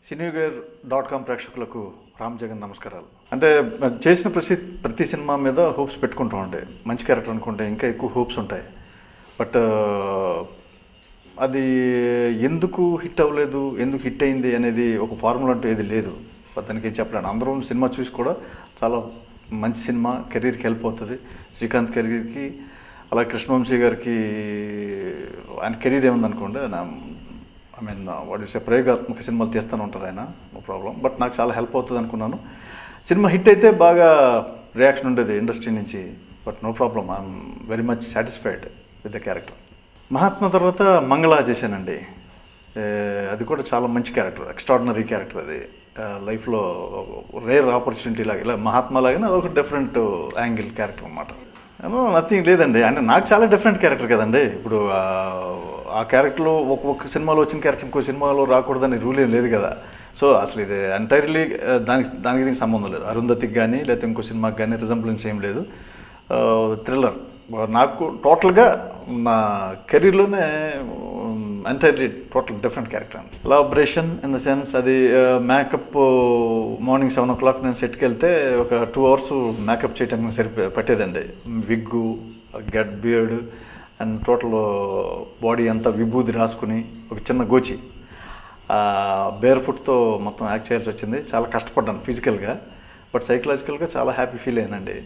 సినీగర్ dot com ప్రేక్షకులకు రామ్ జగన్ నమస్కారాలు అంటే చేసిన ప్రతి ప్రతి సినిమా మీద హోప్స్ పెట్టుకుంటూ ఉండే మంచి క్యారెక్టర్ అనుకుంటే ఇంకా ఎక్కువ హోప్స్ ఉంటాయి బట్ అది ఎందుకు హిట్ అవ్వలేదు ఎందుకు హిట్ అయింది అనేది ఒక ఫార్ములా అంటూ ఏది లేదు దానికి ఏం చెప్పలేను అందరం సినిమా చూసి కూడా చాలా మంచి సినిమా కెరీర్కి హెల్ప్ అవుతుంది శ్రీకాంత్ కెరీర్కి అలాగే కృష్ణవంశీ గారికి ఆయన కెరీర్ ఏముందనుకోండి నా ఐ మీన్ వాడు సే ప్రయోగాత్మక సినిమాలు తీస్తూనే ఉంటారు ఆయన నో ప్రాబ్లం బట్ నాకు చాలా హెల్ప్ అవుతుంది అనుకున్నాను సినిమా హిట్ అయితే బాగా రియాక్షన్ ఉండేది ఇండస్ట్రీ నుంచి but no problem I'm very much satisfied with the character Mahatma తర్వాత మంగళ చేశానండి ఏ, అది కూడా చాలా మంచి క్యారెక్టర్ ఎక్స్ట్రాడినరీ క్యారెక్టర్ అది లైఫ్లో రేర్ ఆపర్చునిటీ లాగా ఇలా మహాత్మా లాగానే అదొక డిఫరెంట్ యాంగిల్ క్యారెక్టర్ అనమాట నథింగ్ లేదండి అంటే నాకు చాలా డిఫరెంట్ క్యారెక్టర్ కదండి ఇప్పుడు ఆ- ఆ క్యారెక్టర్లో ఒక్కొక్క సినిమాలో వచ్చిన క్యారెక్టర్ ఇంకో సినిమాలో రాకూడదని రూల్ ఏం లేదు కదా సో అసలు ఇది ఎంటైర్లీ దానికి దానికి దీనికి సంబంధం లేదు అరుంధతికి కానీ లేకపోతే ఇంకో సినిమాకి కానీ రిజంబ్లెన్స్ ఏం లేదు థ్రిల్లర్ నాకు టోటల్గా నా కెరీర్లోనే ఎంటైర్లీ టోటల్ డిఫరెంట్ క్యారెక్టర్ అండి లాబరేషన్ ఇన్ ద సెన్స్ అది makeup morning seven o'clock నేను సెట్కి వెళ్తే ఒక టూ అవర్స్ మేకప్ చేయడానికి సరిపో పట్టేదండి wig get beard and total body అంతా విభూది రాసుకుని ఒక చిన్న గోచి బేర్ ఫుట్తో మొత్తం యాక్ట్ చేయాల్సి వచ్చింది చాలా కష్టపడ్డాను ఫిజికల్గా బట్ సైకలాజికల్గా చాలా హ్యాపీ ఫీల్ అయ్యానండి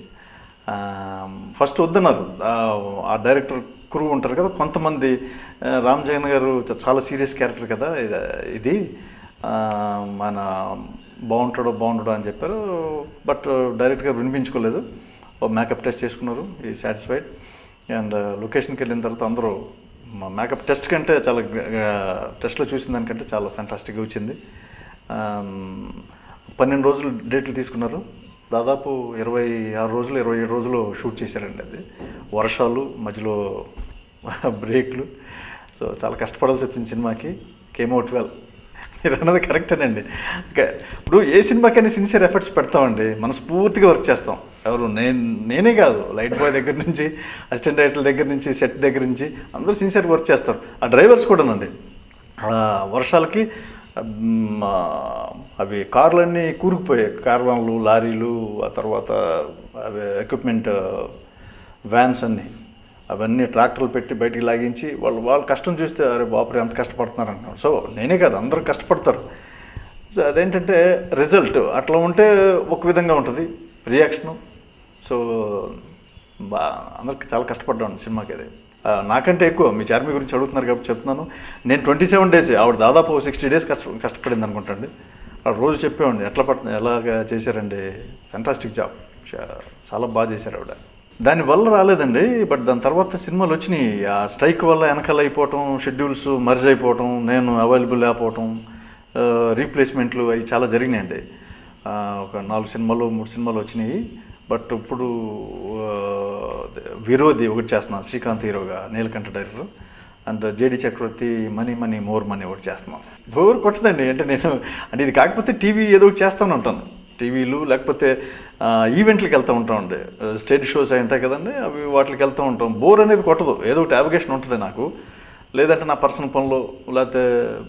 ఫస్ట్ వద్దన్నారు ఆ, ఆ డైరెక్టర్ క్రూ ఉంటారు కదా కొంతమంది ఆ, రామ్ జగన్ గారు చ- చాలా సీరియస్ క్యారెక్టర్ కదా ఇది- ఇది ఆ, మన బాగుంటాడో బాగుంటాడో అని చెప్పారు బట్ డైరెక్ట్గా వినిపించుకోలేదు మేకప్ టెస్ట్ చేసుకున్నారు ఈ సాటిస్ఫైడ్ అండ్ లొకేషన్కి వెళ్ళిన తర్వాత అందరూ మేకప్ టెస్ట్ కంటే చాలా టెస్ట్లో చూసిన దానికంటే చాలా ఫ్యాంటాస్టిక్గా వచ్చింది ఆమ్, పన్నెండు రోజులు డేట్లు తీసుకున్నారు దాదాపు ఇరవై ఆరు రోజులు ఇరవై ఏడు రోజులు షూట్ చేశారండి అది వర్షాలు మధ్యలో బ్రేక్లు సో చాలా కష్టపడాల్సి వచ్చింది సినిమాకి కేమ్ అవుట్ వెల్ మీరు అన్నది కరెక్టేనండి ఓకే ఇప్పుడు ఏ సినిమాకైనా సిన్సియర్ ఎఫర్ట్స్ పెడతామండి మనస్ఫూర్తిగా వర్క్ చేస్తాం ఎవరు నేను నేనే కాదు లైట్ బాయ్ దగ్గర నుంచి అసిస్టెంట్ డైరెక్టర్ దగ్గర నుంచి సెట్ దగ్గర నుంచి అందరూ సిన్సియర్ వర్క్ చేస్తారు ఆ డ్రైవర్స్ కూడానండి ఆ వర్షాలకి మ్, ఆ, అవి కార్లన్నీ కూరుకుపోయాయి కార్వాన్లు లారీలు ఆ తర్వాత అవి ఎక్విప్మెంట్ వ్యాన్స్ అన్నీ అవన్నీ ట్రాక్టర్లు పెట్టి బయటికి లాగించి వాళ్ళు వాళ్ళ కష్టం చూస్తే అరే బాపరే ఎంత కష్టపడుతున్నారు అంటున్నారు సో నేనే కాదు అందరూ కష్టపడతారు సో అదేంటంటే రిజల్ట్ అట్లా ఉంటే ఒక విధంగా ఉంటుంది రియాక్షను సో బా అందరికి చాలా కష్టపడ్డాను సినిమాకి అది ఆ, నాకంటే ఎక్కువ మీ చార్మి గురించి అడుగుతున్నారు కాబట్టి చెప్తున్నాను నేను ట్వంటీ సెవెన్ డేస్ ఆవిడ దాదాపు సిక్స్టీ డేస్ కష్ట కష్టపడింది అనుకుంటండి ఆవిడ రోజు చెప్పేవాడిని ఎట్లా పడుతుంది ఎలాగ చేశారండి ఫెంటాస్టిక్ జాబ్ చాలా బాగా చేశారు ఆవిడ దానివల్ల రాలేదండి బట్ దాని తర్వాత సినిమాలు వచ్చినాయి ఆ స్ట్రైక్ వల్ల వెనకాల అయిపోవటం షెడ్యూల్స్ మర్జ్ అయిపోవటం నేను అవైలబుల్ లేకపోవటం రీప్లేస్మెంట్లు అవి చాలా జరిగినాయండి ఆ, ఒక నాలుగు సినిమాలు మూడు సినిమాలు వచ్చినాయి బట్ ఇప్పుడు ఆ, విరోధి ఒకటి చేస్తున్నాం శ్రీకాంత్ హీరోగా Neelakanta director and JD Chakravarthy money money more money ఒకటి చేస్తున్నాం బోర్ కొట్టదండి అంటే నేను అంటే ఇది కాకపోతే టీవీ ఏదో ఒకటి చేస్తూనే ఉంటాను టీవీలు లేకపోతే ఆ, ఈవెంట్లకు వెళ్తూ ఉంటామండి స్టేజ్ షోస్ అయి ఉంటాయి కదండి అవి వాటికి వెళ్తూ ఉంటాం బోర్ అనేది కొట్టదు ఏదో ఒకటి అవిగేషన్ ఉంటుంది నాకు లేదంటే నా పర్సనల్ పనులు లేకపోతే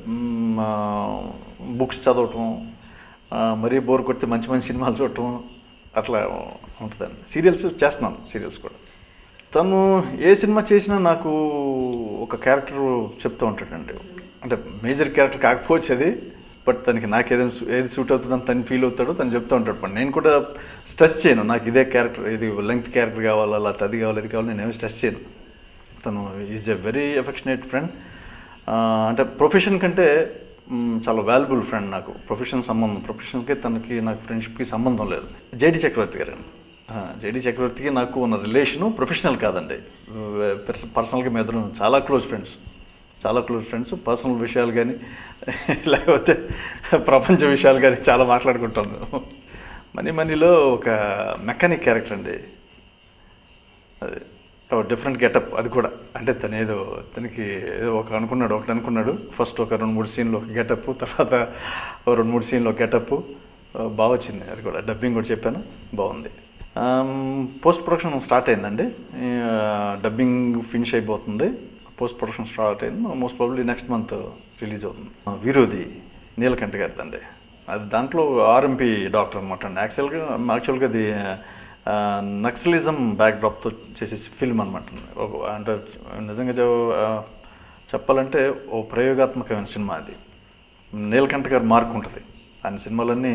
బుక్స్ చదవటం ఆ, మరీ బోర్ కొడితే మంచి మంచి సినిమాలు చూడటం అట్లా ఉంటుందండి సీరియల్స్ చేస్తున్నాను సీరియల్స్ కూడా తను ఏ సినిమా చేసినా నాకు ఒక క్యారెక్టర్ చెప్తూ ఉంటాడండి అంటే మేజర్ క్యారెక్టర్ కాకపోవచ్చు అది బట్ తనకి నాకు ఏదైనా సూ- ఏది సూట్ అవుతుందని తను ఫీల్ అవుతాడో తను చెప్తూ ఉంటాడు పని నేను కూడా స్ట్రెస్ చేయను నాకు ఇదే క్యారెక్టర్ ఇది లెంగ్త్ క్యారెక్టర్ కావాలా లేకపోతే అది కావాలి ఇది కావాలి నేను ఏమి స్ట్రెస్ చేయను తను is a very affectionate friend అంటే ప్రొఫెషన్ కంటే మ్, చాలా వాల్యుబుల్ ఫ్రెండ్ నాకు ప్రొఫెషన్ సంబంధం ప్రొఫెషన్కి తనకి నాకు ఫ్రెండ్షిప్కి సంబంధం లేదు జేడి చక్రవర్తి గారు జేడి చక్రవర్తికి నాకు ఉన్న రిలేషను ప్రొఫెషనల్ కాదండి పర్సనల్గా మీ ఇద్దరం చాలా క్లోజ్ ఫ్రెండ్స్ చాలా క్లోజ్ ఫ్రెండ్స్ పర్సనల్ విషయాలు కానీ లేకపోతే ప్రపంచ విషయాలు కానీ చాలా మాట్లాడుకుంటాం మేము మనీ మనీలో ఒక మెకానిక్ క్యారెక్టర్ అండి అది డిఫరెంట్ గెటప్ అది కూడా అంటే తను ఏదో తనకి ఏదో ఒక అనుకున్నాడు ఒకటి అనుకున్నాడు ఫస్ట్ ఒక రెండు మూడు సీన్లు ఒక గెటప్ తర్వాత ఒక రెండు మూడు సీన్లు ఒక గెటప్ బాగా వచ్చింది అది కూడా డబ్బింగ్ కూడా చెప్పాను బాగుంది పోస్ట్ ప్రొడక్షన్ స్టార్ట్ అయిందండి డబ్బింగ్ ఫినిష్ అయిపోతుంది పోస్ట్ ప్రొడక్షన్ స్టార్ట్ అయింది most probably next month release అవుతుంది ఆ, విరోధి నీలకంఠ గారిది అండి అది దాంట్లో ఆర్ఎంపీ డాక్టర్ అనమాట అండి యాక్చువల్గా యాక్చువల్గా అది ఆ, నక్సలిజం బ్యాక్డ్రాప్తో చేసే ఫిల్మ్ అనమాట అంటే నిజంగా చె- ఆ, చెప్పాలంటే ఓ ప్రయోగాత్మకమైన సినిమా అది నీలకంఠ గారి మార్క్ ఉంటుంది ఆయన సినిమాలన్నీ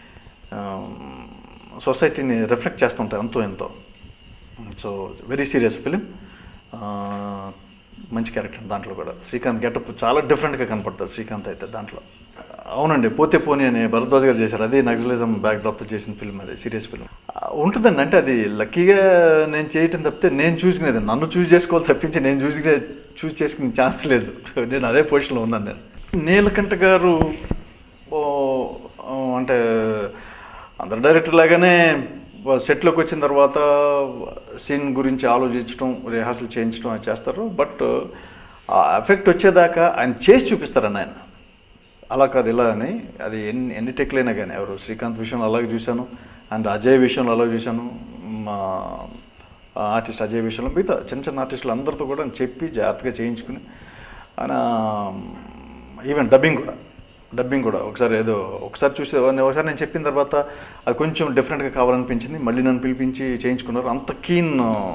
సొసైటీని రిఫ్లెక్ట్ చేస్తుంటాయి అంతో ఎంతో సో వెరీ సీరియస్ ఫిలిం మంచి క్యారెక్టర్ దాంట్లో కూడా శ్రీకాంత్ గెటప్ చాలా డిఫరెంట్గా కనపడతారు శ్రీకాంత్ అయితే దాంట్లో అవునండి పోతే పోనీ అని భరద్వాజ్ గారు చేశారు అది నక్సలిజం బ్యాక్డ్రాప్తో చేసిన ఫిల్మ్ అది సీరియస్ ఫిల్మ్ ఉంటుందండి అంటే అది లక్కీగా నేను చేయటం తప్పితే నేను చూసుకునేది నన్ను చూస్ చేసుకోవాలి తప్పించి నేను చూసుకునే చూస్ చేసుకునే ఛాన్స్ లేదు నేను అదే పొజిషన్లో ఉన్నాను నేను నీలకంఠ గారు ఓ, ఆ, అంటే అందరు డైరెక్టర్ లాగానే సెట్లోకి వచ్చిన తర్వాత సీన్ గురించి ఆలోచించడం రిహార్సల్ చేయించడం అది చేస్తారు బట్ ఆ ఎఫెక్ట్ వచ్చేదాకా ఆయన చేసి చూపిస్తారని ఆయన అలా కాదు ఇలా అని అది ఎన్ని ఎన్ని టెక్లైనా కానీ ఎవరు శ్రీకాంత్ విషయంలో అలాగే చూశాను అండ్ అజయ్ విషయంలో అలాగే చూశాను మా ఆర్టిస్ట్ అజయ్ విషయంలో మిగతా చిన్న చిన్న ఆర్టిస్టులు అందరితో కూడా చెప్పి జాగ్రత్తగా చేయించుకుని ఆయన ఈవెన్ డబ్బింగ్ కూడా డబ్బింగ్ కూడా ఒకసారి ఏదో ఒకసారి చూసి ఒకసారి నేను చెప్పిన తర్వాత అది కొంచెం డిఫరెంట్గా కావాలనిపించింది మళ్ళీ నన్ను పిలిపించి చేయించుకున్నారు అంత keen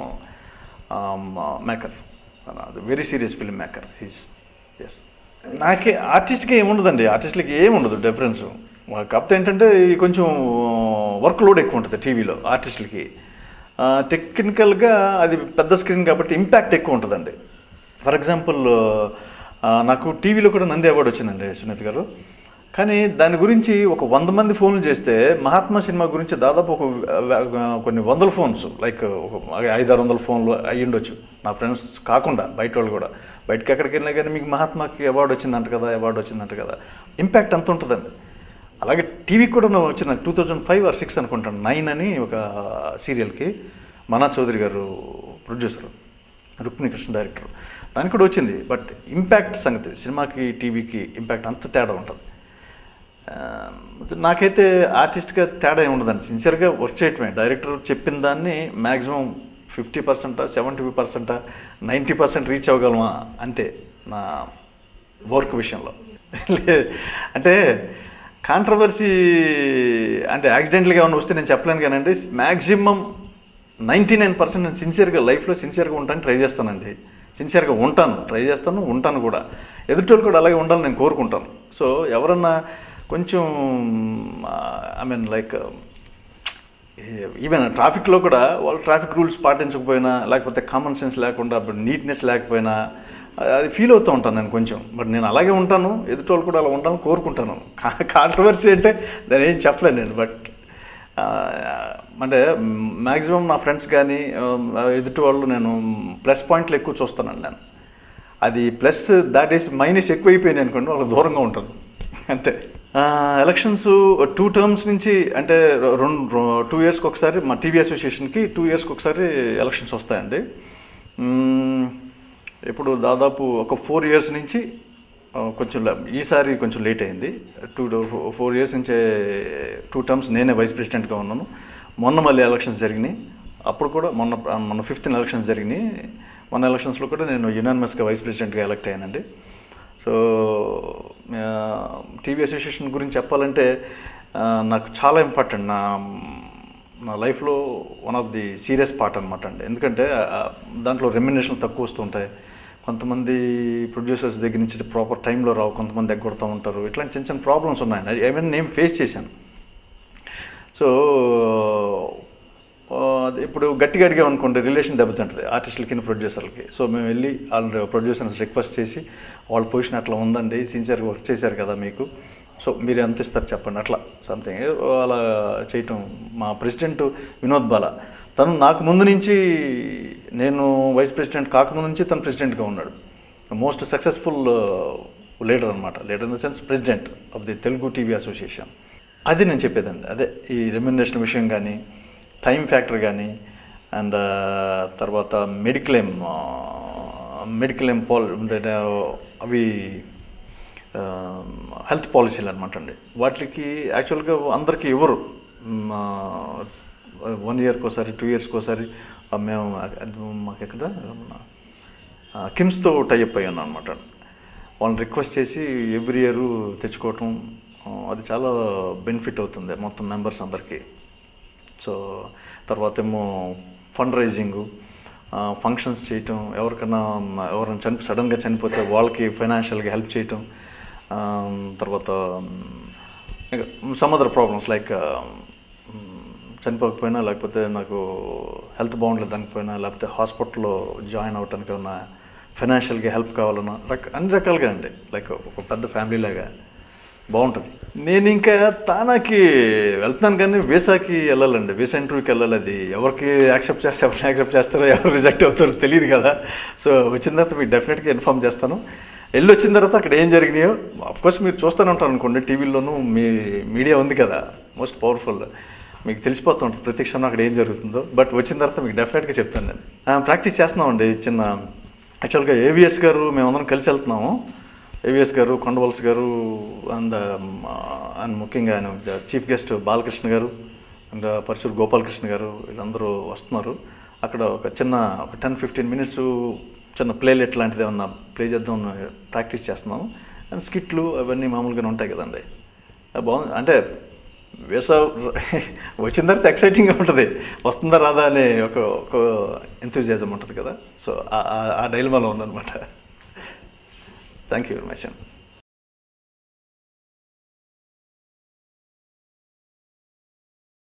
maker very serious film maker he's ఎస్ నాకే ఆర్టిస్ట్కి ఏముండదండి ఆర్టిస్ట్లకి ఏముండదు డిఫరెన్స్ కాకపోతే ఏంటంటే ఈ కొంచెం వర్క్ లోడ్ ఎక్కువ ఉంటుంది టీవీలో ఆర్టిస్టులకి టెక్నికల్గా అది పెద్ద స్క్రీన్ కాబట్టి ఇంపాక్ట్ ఎక్కువ ఉంటుందండి ఫర్ ఎగ్జాంపుల్ నాకు టీవీలో కూడా నంది అవార్డు వచ్చిందండి సునీత్ గారు కానీ దాని గురించి ఒక వంద మంది ఫోన్లు చేస్తే మహాత్మా సినిమా గురించి దాదాపు ఒక వే- కొన్ని వందల ఫోన్స్ లైక్ ఒక ఐదారు వందల ఫోన్లు అయ్యి ఉండొచ్చు నా ఫ్రెండ్స్ కాకుండా బయట వాళ్ళు కూడా బయటకి ఎక్కడికి వెళ్ళినా కానీ మీకు మహాత్మాకి అవార్డు వచ్చిందంట కదా అవార్డు వచ్చిందంట కదా ఇంపాక్ట్ అంత ఉంటుందండి అలాగే టీవీకి కూడా నేను వచ్చిన two thousand five or six అనుకుంటాను నైన్ అని ఒక సీరియల్కి మనా చౌదరి గారు ప్రొడ్యూసర్ రుక్మిణి కృష్ణ డైరెక్టర్ దానికి కూడా వచ్చింది బట్ ఇంపాక్ట్ సంగతి సినిమాకి టీవీకి ఇంపాక్ట్ అంత తేడా ఉంటుంది ఆ, నాకైతే ఆర్టిస్ట్గా తేడా ఏమి ఉండదండి సిన్సియర్గా వర్క్ చేయటమే డైరెక్టర్ చెప్పిన దాన్ని మ్యాక్సిమం ఫిఫ్టీ పర్సెంటా సెవెంటీ పర్సెంటా నైంటీ పర్సెంట్ రీచ్ అవ్వగలమా అంతే నా వర్క్ విషయంలో లే- అంటే కాంట్రవర్సీ అంటే యాక్సిడెంట్గా ఏమైనా వస్తే నేను చెప్పలేను కానండి మ్యాక్సిమం నైంటీ నైన్ పర్సెంట్ నేను సిన్సియర్గా లైఫ్లో సిన్సియర్గా ఉంటాను ట్రై చేస్తానండి సిన్సియర్గా ఉంటాను ట్రై చేస్తాను ఉంటాను కూడా ఎదుటోళ్ళు కూడా అలాగే ఉండాలని నేను కోరుకుంటాను సో ఎవరన్నా కొంచెం ఐ మీన్ లైక్ ఈవెన్ ట్రాఫిక్లో కూడా వాళ్ళు ట్రాఫిక్ రూల్స్ పాటించకపోయినా లేకపోతే కామన్ సెన్స్ లేకుండా నీట్నెస్ లేకపోయినా అది ఫీల్ అవుతూ ఉంటాను నేను కొంచెం బట్ నేను అలాగే ఉంటాను ఎదుటోళ్ళు కూడా అలా ఉండాలని కోరుకుంటాను కాంట్రవర్సీ అంటే దాని ఏం చెప్పలేను నేను బట్ అంటే మ్యాక్సిమం నా ఫ్రెండ్స్ కానీ ఎదుటి వాళ్ళు నేను ప్లస్ పాయింట్లు ఎక్కువ చూస్తానండి నేను అది ప్లస్ దాట్ ఈస్ మైనస్ ఎక్కువైపోయినాయి అనుకోండి వాళ్ళకి దూరంగా ఉంటాను అంతే ఎలక్షన్స్ టూ టర్మ్స్ నుంచి అంటే రెండు టూ ఇయర్స్కి ఒకసారి మా టీవీ అసోసియేషన్కి టూ ఇయర్స్కి ఒకసారి ఎలక్షన్స్ వస్తాయండి మ్మ్, ఇప్పుడు దాదాపు ఒక ఫోర్ ఇయర్స్ నుంచి ఆ, కొంచెం ల- ఈసారి కొంచెం లేట్ అయింది టూ ఫోర్ ఇయర్స్ నుంచే టూ టర్మ్స్ నేనే వైస్ ప్రెసిడెంట్గా ఉన్నాను మొన్న మళ్ళీ ఎలక్షన్స్ జరిగినాయి అప్పుడు కూడా మొన్న మొన్న ఫిఫ్త్ ఎలక్షన్స్ జరిగినాయి మొన్న ఎలక్షన్స్లో కూడా నేను యునానిమస్గా వైస్ ప్రెసిడెంట్గా ఎలక్ట్ అయ్యానండి సో టీవీ అసోసియేషన్ గురించి చెప్పాలంటే ఆ, నాకు చాలా ఇంపార్టెంట్ నా నా లైఫ్లో one of the serious part అనమాట అండి ఎందుకంటే ఆ, దాంట్లో రెమ్యునేషన్ తక్కువ వస్తుంటాయి కొంతమంది ప్రొడ్యూసర్స్ దగ్గర నుంచి ప్రాపర్ టైంలో రావు కొంతమంది ఎగ్గొడుతూ ఉంటారు ఇట్లాంటి చిన్న చిన్న ప్రాబ్లమ్స్ ఉన్నాయి ఏమైనా నేను ఫేస్ చేశాను సో ఆ, అది ఇప్పుడు గట్టిగా అడిగామనుకోండి రిలేషన్ దెబ్బతింటుంది ఆర్టిస్టులకి ప్రొడ్యూసర్లకి సో మేము వెళ్ళి వాళ్ళ ప్రొడ్యూసర్స్ రిక్వెస్ట్ చేసి వాళ్ళ పొజిషన్ అట్లా ఉందండి సిన్సియర్గా వర్క్ చేశారు కదా మీకు సో మీరు ఎంత ఇస్తారు చెప్పండి అట్లా సంథింగ్ అలా చేయటం మా ప్రెసిడెంట్ వినోద్ బాలా తను నాకు ముందు నుంచి నేను వైస్ ప్రెసిడెంట్ కాకముందు నుంచి తను ప్రెసిడెంట్గా ఉన్నాడు మోస్ట్ సక్సెస్ఫుల్ లీడర్ అనమాట leader in the sense president of the Telugu TV association అది నేను చెప్పేదండి అదే ఈ రెమ్యునరేషన్ విషయం కానీ టైం ఫ్యాక్టర్ కానీ అండ్ తర్వాత మెడిక్లెయిమ్ మెడిక్లెయిమ్ పాల్ అవి హెల్త్ పాలసీలు అనమాట అండి వాటికి యాక్చువల్గా అందరికీ ఇవ్వరు వన్ ఇయర్కి ఒకసారి టూ ఇయర్స్కి ఒకసారి ఆ, మేము అది మాకు ఎక్కడ కిమ్స్తో టైఅప్ అయ్యి ఉన్నాం అనమాట వాళ్ళని రిక్వెస్ట్ చేసి ఎవ్రీ ఇయర్ తెచ్చుకోవటం ఆ, అది చాలా బెనిఫిట్ అవుతుంది మొత్తం మెంబర్స్ అందరికీ సో తర్వాత ఏమో ఫండ్ రైజింగ్ ఫంక్షన్స్ చేయటం ఎవరికైనా మ, ఎవరైనా చని సడన్గా చనిపోతే వాళ్ళకి ఫైనాన్షియల్గా హెల్ప్ చేయటం ఆ, తర్వాత ఇంకా సమ్ అదర్ ప్రాబ్లమ్స్ లైక్ చనిపోకపోయినా లేకపోతే నాకు హెల్త్ బాగుండలేదు దానిపోయినా లేకపోతే హాస్పిటల్లో జాయిన్ అవ్వటానికి ఏమన్నా ఫైనాన్షియల్గా హెల్ప్ కావాలన్నా రక అన్ని రకాలుగా అండి లైక్ ఒక పెద్ద ఫ్యామిలీ లాగా బాగుంటుంది నేను ఇంకా తానాకి వెళ్తున్నాను కానీ వీసాకి వెళ్ళాలండి వీసా ఇంటర్వ్యూకి వెళ్ళాలి అది ఎవరికి యాక్సెప్ట్ చేస్తే ఎవరిని యాక్సెప్ట్ చేస్తారో ఎవరు రిజెక్ట్ అవుతారో తెలియదు కదా సో వచ్చిన తర్వాత మీకు డెఫినెట్గా ఇన్ఫామ్ చేస్తాను వెళ్ళి వచ్చిన తర్వాత అక్కడ ఏం జరిగినాయో కోర్స్ మీరు చూస్తూనే ఉంటారు అనుకోండి టీవీలోనూ మీ మీడియా ఉంది కదా మోస్ట్ పవర్ఫుల్ మీకు తెలిసిపోతూ ఉంటుంది ప్రతి క్షణం అక్కడ ఏం జరుగుతుందో బట్ వచ్చిన తర్వాత మీకు డెఫినెట్గా చెప్తాను నేను ప్రాక్టీస్ చేస్తున్నామండి చిన్న యాక్చువల్గా ఏవిఎస్ గారు మేమందరం కలిసి వెళ్తున్నాము ఏవిఎస్ గారు కొండవలసి గారు అండ్ అండ్ ముఖ్యంగా ఆయన చీఫ్ గెస్ట్ బాలకృష్ణ గారు అండ్ పరశురు గోపాలకృష్ణ గారు వీళ్ళందరూ వస్తున్నారు అక్కడ ఒక చిన్న ఒక టెన్ ఫిఫ్టీన్ మినిట్స్ చిన్న ప్లేలెట్ లాంటిది ఏమన్నా ప్లే చేద్దాం ప్రాక్టీస్ చేస్తున్నాము అండ్ స్కిట్లు అవన్నీ మామూలుగానే ఉంటాయి కదండి అది బాగుంది అంటే వేసా వచ్చిన తర్వాత ఎక్సైటింగ్గా ఉంటుంది వస్తుందా రాదా అనే ఒక ఒక ఎంతూజియాజం ఉంటుంది కదా సో ఆ డైలమాలో ఉందన్నమాట థ్యాంక్ యూ వెరీ మచ్ అండి